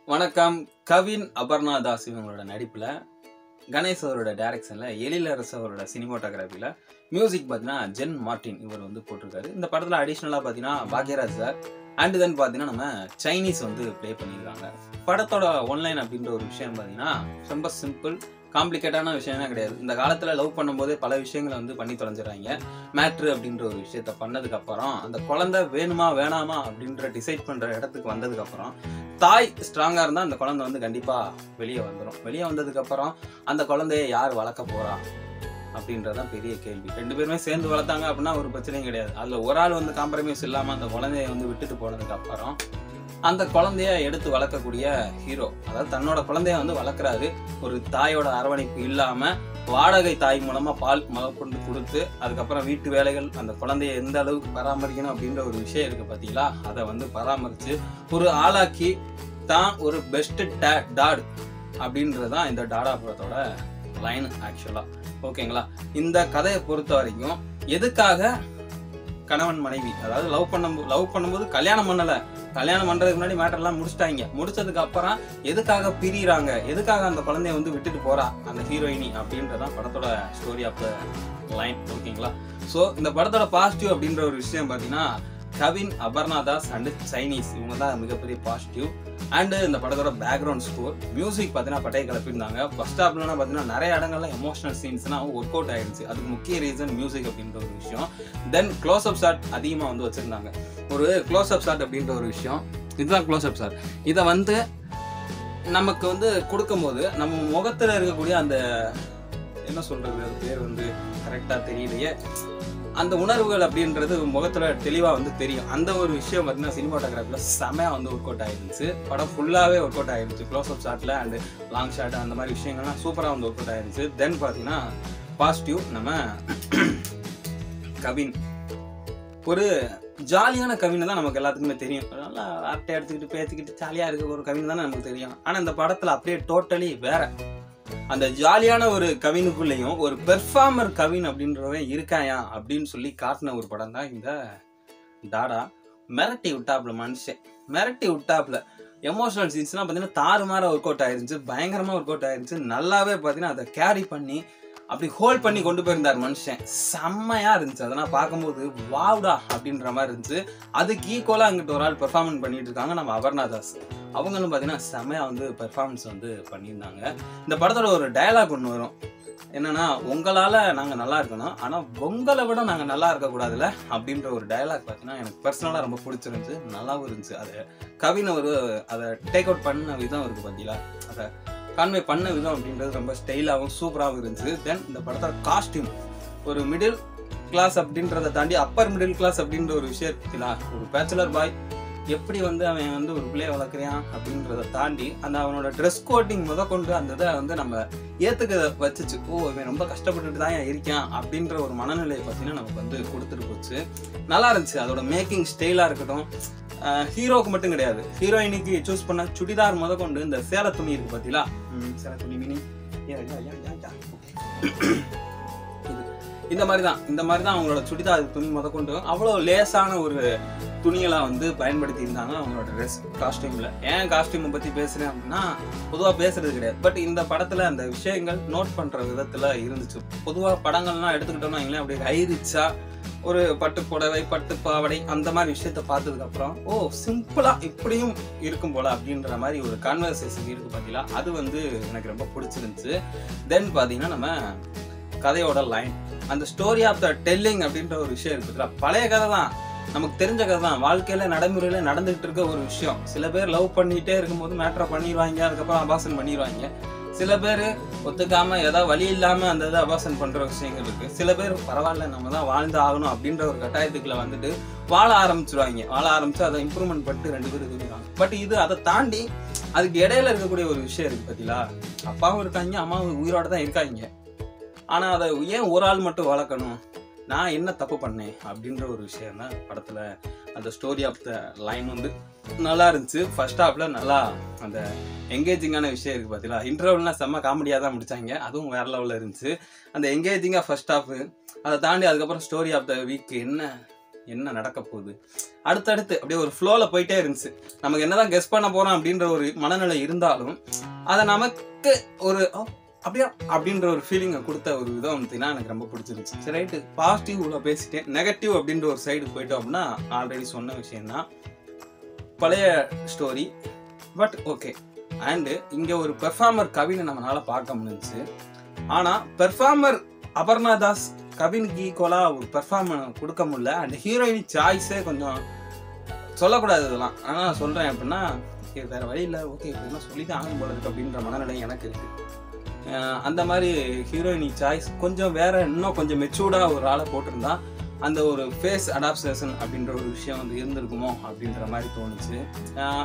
வணக்கம் கவின் அபர்ணா தாஸ் இவங்களோட நடிப்பில் கணேஷ் அவரோட டைரக்ஷனில் எழிலரசு அவரோட சினிமாட்டோகிராஃபியில் மியூசிக் பார்த்தீங்கன்னா ஜென் மார்ட்டின் இவர் வந்து போட்டிருக்காரு இந்த படத்தில் அடிஷ்னலாக பார்த்தீங்கன்னா பாக்யராஜ் சார் அண்ட் தென் பார்த்தீங்கன்னா நம்ம சைனீஸ் வந்து ப்ளே பண்ணியிருக்காங்க படத்தோட ஒன்லைன் அப்படின்ற ஒரு விஷயம் பார்த்தீங்கன்னா ரொம்ப சிம்பிள் காம்ப்ளிகேட்டான விஷயமே கிடையாது இந்த காலத்தில் லவ் பண்ணும்போதே பல விஷயங்களை வந்து பண்ணி தொலைஞ்சிடறாங்க மேட்ரு அப்படின்ற ஒரு விஷயத்த பண்ணதுக்கப்புறம் அந்த குழந்தை வேணுமா வேணாமா அப்படின்ற டிசைட் பண்ணுற இடத்துக்கு வந்ததுக்கப்புறம் தாய் ஸ்ட்ராங்காக இருந்தால் அந்த குழந்தை வந்து கண்டிப்பாக வெளியே வந்துடும் வெளியே வந்ததுக்கப்புறம் அந்த குழந்தைய யார் வளர்க்க போகிறா அப்படின்றதான் பெரிய கேள்வி ரெண்டு பேருமே சேர்ந்து வளர்த்தாங்க அப்படின்னா ஒரு பிரச்சனையும் கிடையாது அதில் ஒரு ஆள் வந்து காம்ப்ரமைஸ் இல்லாமல் அந்த குழந்தைய வந்து விட்டுட்டு போனதுக்கப்புறம் அந்த குழந்தைய எடுத்து வளர்க்கக்கூடிய ஹீரோ அதாவது தன்னோட குழந்தைய வந்து வளர்க்குறாரு ஒரு தாயோட அரவணைப்பு இல்லாமல் வாடகை தாய் மூலமாக பால் முதற்கொண்டு கொடுத்து அதுக்கப்புறம் வீட்டு வேலைகள் அந்த குழந்தைய எந்த அளவுக்கு பராமரிக்கணும் அப்படின்ற ஒரு விஷயம் இருக்கு பார்த்தீங்களா அதை வந்து பராமரித்து ஒரு ஆளாக்கி தான் ஒரு பெஸ்ட் டாட் அப்படின்றது தான் இந்த டாடா படத்தோட லைன் ஆக்சுவலாக ஓகேங்களா இந்த கதையை பொறுத்த வரைக்கும் எதுக்காக கணவன் மனைவி அதாவது லவ் பண்ணும் லவ் பண்ணும்போது கல்யாணம் பண்ணல கல்யாணம் பண்றதுக்கு முன்னாடி மேட்டர்லாம் முடிச்சிட்டாங்க முடிச்சதுக்கு அப்புறம் எதுக்காக பிரியிறாங்க எதுக்காக அந்த குழந்தைய வந்து விட்டுட்டு போறா அந்த ஹீரோயினி அப்படின்றதான் படத்தோட ஸ்டோரி ஆஃப் த லைன் ஓகேங்களா ஸோ இந்த படத்தோட பாசிட்டிவ் அப்படின்ற ஒரு விஷயம் பார்த்தீங்கன்னா கவின் அபர்ணா தாஸ் அண்ட் சைனீஸ் இவங்க தான் மிகப்பெரிய பாசிட்டிவ் அண்டு இந்த படத்தோட பேக்ரவுண்ட் ஸ்கோர் மியூசிக் பார்த்தீங்கன்னா பட்டையை கிளப்பியிருந்தாங்க ஃபர்ஸ்ட் ஹாப்லாம் பார்த்தீங்கன்னா நிறைய இடங்கள்ல எமோஷனல் சீன்ஸ்லாம் ஒர்க் அவுட் ஆயிடுச்சு அதுக்கு முக்கிய ரீசன் மியூசிக் அப்படின்ற ஒரு விஷயம் தென் க்ளோஸ் அப் ஷாட் அதிகமாக வந்து வச்சுருந்தாங்க ஒரு க்ளோஸ் அப் ஷாட் அப்படின்ற ஒரு விஷயம் இதுதான் க்ளோஸ் அப் ஷாட் இதை வந்து நமக்கு வந்து கொடுக்கும்போது நம்ம முகத்தில் இருக்கக்கூடிய அந்த என்ன சொல்றது அது பேர் வந்து கரெக்டாக தெரியலையே அந்த உணர்வுகள் அப்படின்றது முகத்துல தெளிவா வந்து தெரியும் அந்த ஒரு விஷயம் பார்த்தீங்கன்னா சினிமாட்டோகிராஃபில் செமையா வந்து ஒர்க் அவுட் ஆயிருந்துச்சு படம் ஃபுல்லாவே ஒர்க் அவுட் ஆயிருந்துச்சு க்ளோஸ் அப் ஷாட்ல அண்ட் லாங் ஷாட் அந்த மாதிரி விஷயங்கள்லாம் சூப்பரா வந்து ஒர்க் அவுட் ஆயிருந்துச்சு தென் பார்த்தீங்கன்னா பாசிட்டிவ் நம்ம கவின் ஒரு ஜாலியான கவினை தான் நமக்கு எல்லாத்துக்குமே தெரியும் நல்லா ஆர்ட்டை எடுத்துக்கிட்டு பேசிக்கிட்டு ஜாலியாக இருக்க ஒரு கவின் தானே நமக்கு தெரியும் ஆனால் இந்த படத்தில் அப்படியே டோட்டலி வேற அந்த ஜாலியான ஒரு கவினுக்குள்ளேயும் ஒரு பெர்ஃபார்மர் கவின் அப்படின்றவன் இருக்காயா அப்படின்னு சொல்லி காட்டின ஒரு படம் தான் இந்த டாடா மிரட்டி விட்டாப்ல மனுஷன் மிரட்டி விட்டாப்ல எமோஷனல் சீன்ஸ்லாம் பார்த்தீங்கன்னா தாறுமாற ஒர்க் அவுட் ஆயிருந்துச்சு பயங்கரமாக ஒர்க் அவுட் ஆயிருந்துச்சு நல்லாவே பார்த்தீங்கன்னா அதை கேரி பண்ணி அப்படி ஹோல்ட் பண்ணி கொண்டு போயிருந்தார் மனுஷன் செம்மையா இருந்துச்சு அதெல்லாம் பார்க்கும்போது வாவ்டா அப்படின்ற மாதிரி இருந்துச்சு அதுக்கு ஈக்குவலாக அங்கிட்ட ஒரு ஆள் பெர்ஃபார்மன்ஸ் பண்ணிட்டு இருக்காங்க நம்ம அபர்ணா தாஸ் அவங்களும் பார்த்தீங்கன்னா செம்மையா வந்து பெர்ஃபார்மன்ஸ் வந்து பண்ணியிருந்தாங்க இந்த படத்தோட ஒரு டயலாக் ஒன்று வரும் என்னன்னா உங்களால நாங்க நல்லா இருக்கணும் ஆனா உங்களை விட நாங்க நல்லா இருக்க கூடாதுல அப்படின்ற ஒரு டயலாக் பார்த்தீங்கன்னா எனக்கு பர்சனலா ரொம்ப பிடிச்சிருந்துச்சு நல்லாவும் இருந்துச்சு அது கவின் ஒரு அதை டேக் அவுட் பண்ண விதம் இருக்கு பார்த்தீங்களா அதை கான்வே பண்ண விதம் அப்படின்றது ரொம்ப ஸ்டைலாகவும் சூப்பராகவும் இருந்துச்சு தென் இந்த படத்தோட காஸ்டியூம் ஒரு மிடில் கிளாஸ் அப்படின்றத தாண்டி அப்பர் மிடில் கிளாஸ் அப்படின்ற ஒரு விஷயம் இருக்குங்களா ஒரு பேச்சுலர் பாய் எப்படி வந்து அவன் வந்து ஒரு பிள்ளைய வளர்க்குறான் அப்படின்றத தாண்டி அந்த அவனோட ட்ரெஸ் கோட்டிங் முத கொண்டு அந்த இதை வந்து நம்ம ஏற்றுக்க வச்சுச்சு ஓ இவன் ரொம்ப கஷ்டப்பட்டுட்டு தான் இருக்கான் அப்படின்ற ஒரு மனநிலையை பார்த்தீங்கன்னா நமக்கு வந்து கொடுத்துட்டு போச்சு நல்லா இருந்துச்சு அதோட மேக்கிங் ஸ்டைலாக இருக்கட்டும் ஹீரோக்கு மட்டும் கிடையாது ஹீரோயினுக்கு சூஸ் பண்ண சுடிதார் முத கொண்டு இந்த சேலை துணி இருக்கு பார்த்தீங்களா ம், சேலை துணி மினி இந்த மாதிரி தான் இந்த மாதிரி தான் அவங்களோட சுடிதார் துணி முத கொண்டு அவ்வளோ லேசான ஒரு துணியெல்லாம் வந்து பயன்படுத்தி இருந்தாங்க அவங்களோட ட்ரெஸ் காஸ்டியூமில் ஏன் காஸ்டியூமை பற்றி பேசுகிறேன் அப்படின்னா பொதுவாக பேசுறது கிடையாது பட் இந்த படத்தில் அந்த விஷயங்கள் நோட் பண்ணுற விதத்தில் இருந்துச்சு பொதுவாக படங்கள்லாம் எடுத்துக்கிட்டோம்னா வைங்களேன் அப்படியே ஹைரிச்சா ஒரு பட்டு புடவை பட்டு பாவடை அந்த மாதிரி விஷயத்த பார்த்ததுக்கப்புறம் ஓ சிம்பிளாக இப்படியும் இருக்கும் போல அப்படின்ற மாதிரி ஒரு கான்வர்சேஷன் இருக்கு பார்த்தீங்களா அது வந்து எனக்கு ரொம்ப பிடிச்சிருந்துச்சு தென் பார்த்தீங்கன்னா நம்ம கதையோட லைன் அந்த ஸ்டோரி ஆஃப் த டெல்லிங் அப்படின்ற ஒரு விஷயம் இருக்குதுல பழைய கதை தான் நமக்கு தெரிஞ்ச கதை தான் வாழ்க்கையில நடைமுறையில நடந்துகிட்டு இருக்க ஒரு விஷயம் சில பேர் லவ் பண்ணிட்டே இருக்கும்போது மேட்ரை பண்ணிடுவாங்க அதுக்கப்புறம் அபாசன் பண்ணிடுவாங்க சில பேர் ஒத்துக்காம ஏதாவது வழி இல்லாம அந்த இதை அபாசன் பண்ற விஷயங்கள் இருக்கு சில பேர் பரவாயில்ல நம்ம தான் வாழ்ந்து ஆகணும் அப்படின்ற ஒரு கட்டாயத்துக்குள்ள வந்துட்டு வாழ ஆரம்பிச்சிருவாங்க வாழ ஆரம்பிச்சு அதை இம்ப்ரூவ்மெண்ட் பண்ணிட்டு ரெண்டு பேரும் இதுவாங்க பட் இது அதை தாண்டி அதுக்கு இடையில இருக்கக்கூடிய ஒரு விஷயம் இருக்கு பார்த்தீங்களா அப்பாவும் இருக்காங்க அம்மாவும் உயிரோட தான் இருக்காங்க ஆனா அதை ஏன் ஒரு ஆள் மட்டும் வளர்க்கணும் நான் என்ன தப்பு பண்ணேன் அப்படின்ற ஒரு விஷயம் தான் படத்துல அந்த ஸ்டோரி ஆஃப் த லைன் வந்து நல்லா இருந்துச்சு ஃபர்ஸ்ட் ஹாஃப்ல நல்லா அந்த எங்கேஜிங்கான விஷயம் இருக்கு பார்த்தீங்களா இன்டர்வல்லாம் செம்ம காமெடியாக தான் முடிச்சாங்க அதுவும் வேற லெவலில் இருந்துச்சு அந்த எங்கேஜிங்காக ஃபர்ஸ்ட் ஹாஃப் அதை தாண்டி அதுக்கப்புறம் ஸ்டோரி ஆஃப் த வீக் என்ன என்ன நடக்க போகுது அடுத்தடுத்து அப்படியே ஒரு ஃப்ளோவில் போயிட்டே இருந்துச்சு நமக்கு என்னதான் கெஸ் பண்ண போறோம் அப்படின்ற ஒரு மனநிலை இருந்தாலும் அதை நமக்கு ஒரு "ஓ, அப்படியா அப்படின்ற ஒரு ஃபீலிங்கை கொடுத்த ஒரு விதம் பார்த்தீங்கன்னா எனக்கு ரொம்ப பிடிச்சிருந்துச்சு சரி ரைட்டு பாசிட்டிவ் உள்ள பேசிட்டேன் நெகட்டிவ் அப்படின்ற ஒரு சைடு போயிட்டோம் அப்படின்னா ஆல்ரெடி சொன்ன விஷயம்தான் பழைய ஸ்டோரி பட் ஓகே அண்டு இங்கே ஒரு பெர்ஃபார்மர் கவினை நம்மளால பார்க்க முடிஞ்சுச்சு ஆனால் பெர்ஃபார்மர் அபர்ணா தாஸ் கவினுக்கு ஈக்குவலாக ஒரு பெர்ஃபார்மன் கொடுக்க முடியல அண்ட் ஹீரோயின் சாய்ஸே கொஞ்சம் சொல்லக்கூடாது இதெல்லாம் ஆனால் நான் சொல்கிறேன் அப்படின்னா இது வேறு வழி இல்லை ஓகே இப்படின்னா சொல்லி தான் ஆகும் போல இருக்கு அப்படின்ற மனநிலை எனக்கு இருக்கு அஹ் அந்த மாதிரி ஹீரோயினி சாய்ஸ் கொஞ்சம் வேற இன்னும் கொஞ்சம் மெச்சூர்டாக ஒரு ஆளை போட்டிருந்தா அந்த ஒரு ஃபேஸ் அடாப்டேஷன் அப்படின்ற ஒரு விஷயம் வந்து இருந்திருக்குமோ அப்படின்ற மாதிரி தோணுச்சு அஹ்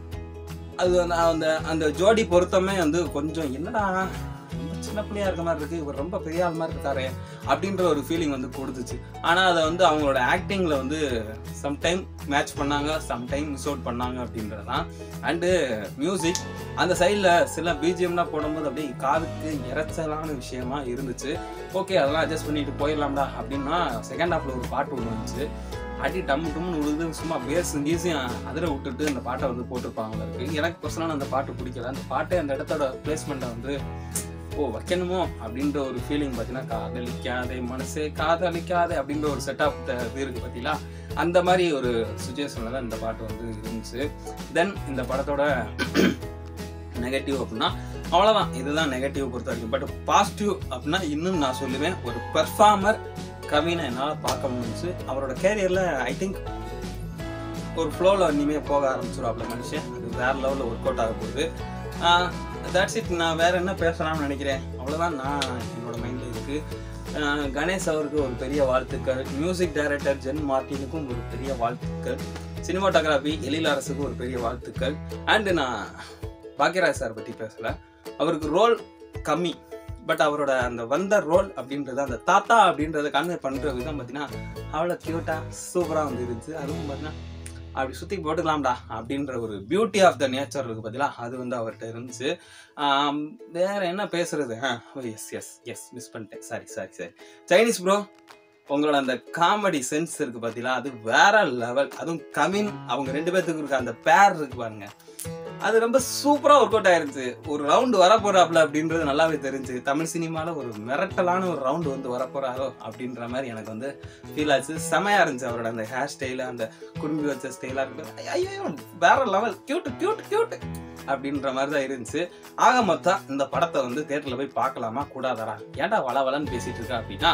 அது வந்து அந்த அந்த ஜோடி பொருத்தமே வந்து கொஞ்சம் என்னடா ரொம்ப சின்ன பிள்ளையா இருக்க மாதிரி இருக்கு இவர் ரொம்ப பெரிய ஆள் மாதிரி இருக்காரு அப்படின்ற ஒரு ஃபீலிங் வந்து கொடுத்துச்சு ஆனா அதை வந்து அவங்களோட ஆக்டிங்ல வந்து சம்டைம் மேட்ச் பண்ணாங்க சம்டைம் மிஸ் அவுட் பண்ணாங்க அப்படின்றதான் அண்டு மியூசிக் அந்த சைடில் சில பிஜிஎம்லாம் போடும்போது அப்படியே காதுக்கு இறைச்சலான விஷயமா இருந்துச்சு ஓகே அதெல்லாம் அட்ஜஸ்ட் பண்ணிட்டு போயிடலாம்டா அப்படின்னா செகண்ட் ஹாஃப்ல ஒரு பாட்டு ஒன்று வந்துச்சு அடி டம் டும்னு விழுது சும்மா பேஸ் கீஸையும் அதிர விட்டுட்டு அந்த பாட்டை வந்து போட்டிருப்பாங்க இருக்கு எனக்கு பர்சனலாக அந்த பாட்டு பிடிக்கல அந்த பாட்டே அந்த இடத்தோட பிளேஸ்மெண்ட்டை வந்து ஓ வைக்கணுமோ அப்படின்ற ஒரு ஃபீலிங் பார்த்தீங்கன்னா காதலிக்காதே மனசே காதலிக்காதே அப்படின்ற ஒரு செட்டப் இது இருக்கு பார்த்தீங்களா அந்த மாதிரி ஒரு சுச்சுவேஷனில் தான் இந்த பாட்டு வந்து இருந்துச்சு தென் இந்த படத்தோட நெகட்டிவ் அப்படின்னா அவ்வளோதான் இதுதான் நெகட்டிவ் பொறுத்த வரைக்கும் பட் பாசிட்டிவ் அப்படின்னா இன்னும் நான் சொல்லுவேன் ஒரு பெர்ஃபார்மர் கவினை என்னால் பார்க்க முடிஞ்சுச்சு அவரோட கேரியரில் ஐ திங்க் ஒரு ஃப்ளோவில் இனிமேல் போக ஆரம்பிச்சிடுவாப்ல மனுஷன் அது வேற லெவலில் ஒர்க் அவுட் ஆக போகுது தட்ஸ் இட் நான் வேற என்ன பேசலாம்னு நினைக்கிறேன் அவ்வளோதான் நான் என்னோட மைண்டில் இருக்கு ஆஹ் கணேஷ் அவருக்கு ஒரு பெரிய வாழ்த்துக்கள் மியூசிக் டைரக்டர் ஜென் மார்ட்டினுக்கும் ஒரு பெரிய வாழ்த்துக்கள் சினிமாட்டோகிராஃபி எழில் அரசுக்கு ஒரு பெரிய வாழ்த்துக்கள் அண்டு நான் பாக்யராஜ் சார் பற்றி பேசல அவருக்கு ரோல் கம்மி பட் அவரோட அந்த வந்த ரோல் அப்படின்றது அந்த தாத்தா அப்படின்றத கன்வே பண்ணுற விதம் பார்த்தீங்கன்னா அவ்வளோ க்யூட்டாக சூப்பராக வந்து இருந்துச்சு அதுவும் பார்த்தீங்கன்னா அப்படி சுற்றி போட்டுக்கலாம்டா அப்படின்ற ஒரு பியூட்டி ஆஃப் த நேச்சர் இருக்கு பார்த்தீங்களா அது வந்து அவர்கிட்ட இருந்துச்சு ஆம், வேற என்ன பேசுறது எஸ் எஸ் எஸ் மிஸ் பண்ணிட்டேன் sorry sorry sorry Chinese bro உங்களோட அந்த காமெடி சென்ஸ் இருக்கு பார்த்தீங்களா அது வேற லெவல் அதுவும் கமின் அவங்க ரெண்டு பேர்த்துக்கு இருக்க அந்த பேர் இருக்கு பாருங்க அது ரொம்ப சூப்பரா ஒர்க் அவுட் ஆயிருந்துச்சு ஒரு ரவுண்டு வர போறாப்ல அப்படின்றது நல்லாவே தெரிஞ்சு தமிழ் சினிமால ஒரு மிரட்டலான ஒரு ரவுண்டு வந்து வர போறாரோ அப்படின்ற மாதிரி எனக்கு வந்து ஃபீல் ஆச்சு செமையா இருந்துச்சு அவரோட அந்த ஹேர் ஸ்டைல அந்த குடும்பி வச்ச ஸ்டைலா இருக்கு ஐயோ வேற லெவல் கியூட் கியூட் கியூட் அப்படின்ற மாதிரி தான் இருந்துச்சு ஆக மொத்தம் இந்த படத்தை வந்து தேட்டர்ல போய் பார்க்கலாமா கூடாதாரா ஏன்டா வள வளன்னு பேசிட்டு இருக்கா அப்படின்னா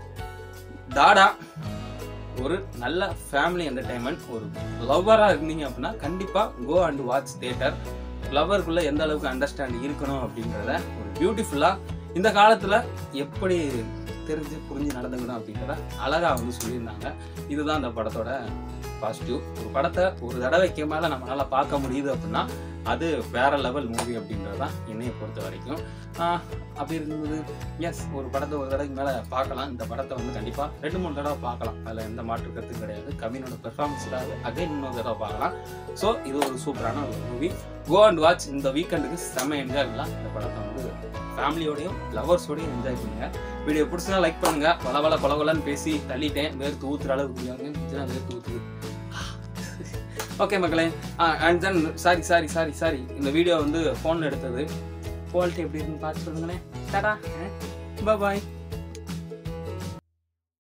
டாடா ஒரு நல்ல ஃபேமிலி என்டர்டைன்மெண்ட் ஒரு லவ்வரா இருந்தீங்க அப்படின்னா கண்டிப்பா கோ அண்ட் வாட்ச் தேட்டர் லவ்வருக்குள்ள எந்த அளவுக்கு அண்டர்ஸ்டாண்ட் இருக்கணும் அப்படின்றத ஒரு பியூட்டிஃபுல்லா இந்த காலத்துல எப்படி தெரிஞ்சு புரிஞ்சு நடந்துக்கணும் அப்படின்றத அழகா வந்து சொல்லியிருந்தாங்க இதுதான் அந்த படத்தோட பாசிட்டிவ் ஒரு படத்தை ஒரு தடவைக்கு மேல நம்மளால பார்க்க முடியுது அப்படின்னா அது வேற லெவல் மூவி அப்படின்றது தான் என்னைய பொறுத்த வரைக்கும் ஆஹ் அப்படி இருந்தது எஸ் ஒரு படத்தை ஒரு தடவைக்கு மேலே பார்க்கலாம் இந்த படத்தை வந்து கண்டிப்பாக ரெண்டு மூணு தடவை பார்க்கலாம் அதில் எந்த மாற்று கருத்தும் கிடையாது கவினோட பெர்ஃபார்மன்ஸில் அகைன் இன்னொரு தடவை பார்க்கலாம் ஸோ இது ஒரு சூப்பரான ஒரு மூவி கோ அண்ட் வாட்ச் இந்த வீக்கெண்டுக்கு செம்ம என்ஜாய் பண்ணலாம் இந்த படத்தை வந்து ஃபேமிலியோடையும் லவர்ஸோடையும் என்ஜாய் பண்ணுங்க வீடியோ பிடிச்சா லைக் பண்ணுங்க வள வள கொலகொலன்னு பேசி தள்ளிட்டேன் வேர்த்து ஊத்துற அளவுக்கு இருந்துச்சுன்னா வேர்த்து ஊத்துது ஓகே மக்களே and then sorry sorry sorry sorry இந்த வீடியோ வந்து ஃபோனில் எடுத்தது குவாலிட்டி எப்படி இருக்குன்னு பார்த்து சொல்லுங்களேன் டாடா பாய்